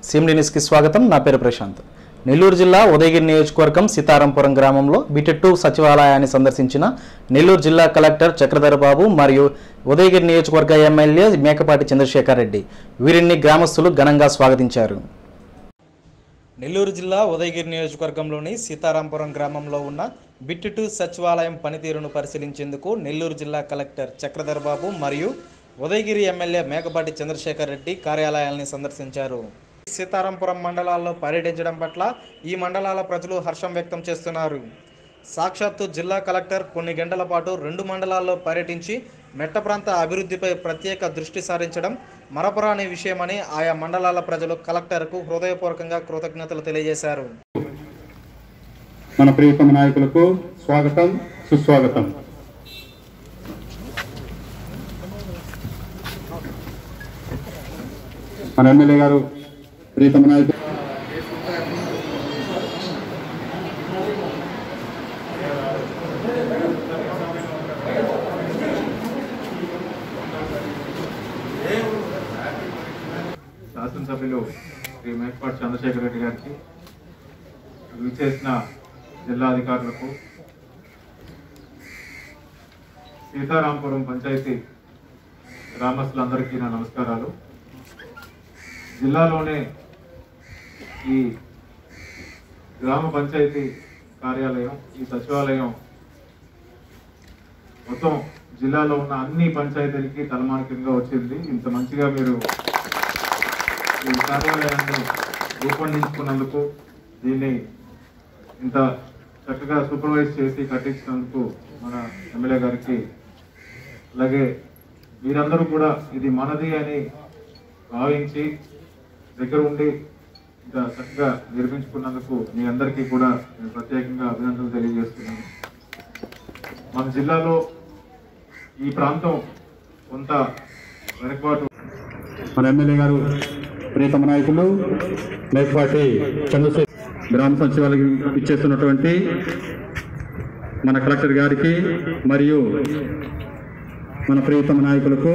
CMD న్యూస్కి స్వాగతం నా పేరు ప్రశాంత్ నెల్లూరు జిల్లా ఉదయగిరి నియోజకవర్గం సీతారాంపురం గ్రామంలో బిటెట్టు సచివాలయాన్ని సందర్శించిన నెల్లూరు జిల్లా కలెక్టర్ చక్రధర బాబు మరియు ఉదయగిరి నియోజకవర్గ ఎమ్మెల్యే మేకపాటి చంద్రశేఖర్ రెడ్డి వీరిని గ్రామస్తులు ఘనంగా స్వాగతించారు నెల్లూరు జిల్లా ఉదయగిరి నియోజకవర్గంలోని సీతారాంపురం గ్రామంలో ఉన్న బిట్టుటు సచివాలయం పనితీరును పరిశీలించేందుకు నెల్లూరు జిల్లా కలెక్టర్ చక్రధర్ బాబు మరియు ఉదయగిరి ఎమ్మెల్యే మేకపాటి చంద్రశేఖర్ రెడ్డి కార్యాలయాల్ని సందర్శించారు సీతారాంపురం మండలాల్లో పర్యటించడం పట్ల ఈ మండలాల ప్రజలు హర్షం వ్యక్తం చేస్తున్నారు సాక్షాత్తు జిల్లా కలెక్టర్ కొన్ని గంటల పాటు రెండు మండలాల్లో పర్యటించి మెట్ట ప్రాంత అభివృద్ధిపై ప్రత్యేక దృష్టి సారించడం మరపురాని విషయమని ఆయా మండలాల ప్రజలు కలెక్టర్కు హృదయపూర్వకంగా కృతజ్ఞతలు తెలియజేశారు మన ప్రియతమ నాయకులకు స్వాగతం సుస్వాగతం మన ఎమ్మెల్యే గారు ప్రియతమ నాయకులు శాసనసభ్యులు శ్రీ మేకపాటి చంద్రశేఖర్ రెడ్డి గారికి విచ్చేసిన జిల్లా అధికారులకు సీతారాంపురం పంచాయతీ గ్రామస్తులందరికీ నా నమస్కారాలు జిల్లాలోనే ఈ గ్రామ పంచాయతీ కార్యాలయం ఈ సచివాలయం మొత్తం జిల్లాలో ఉన్న అన్ని పంచాయతీలకి తలమానికంగా వచ్చింది ఇంత మంచిగా మీరు ఈ కార్యాలయాన్ని రూపొందించుకున్నందుకు దీన్ని ఇంత చక్కగా సూపర్వైజ్ చేసి కట్టించినందుకు మన ఎమ్మెల్యే గారికి అలాగే మీరందరూ కూడా ఇది మనది అని భావించి దగ్గర ఉండి ఇంత చక్కగా నిర్మించుకున్నందుకు మీ అందరికీ కూడా నేను ప్రత్యేకంగా అభినందనలు తెలియజేస్తున్నాను మన జిల్లాలో ఈ ప్రాంతం కొంత వెనుకబాటు మన ఎమ్మెల్యే గారు ప్రియతమ నాయకులు మేకపాటి చంద్రశేఖర్ గ్రామ సచివాలయం ఇచ్చేస్తున్నటువంటి మన కలెక్టర్ గారికి మరియు మన ప్రియతమ నాయకులకు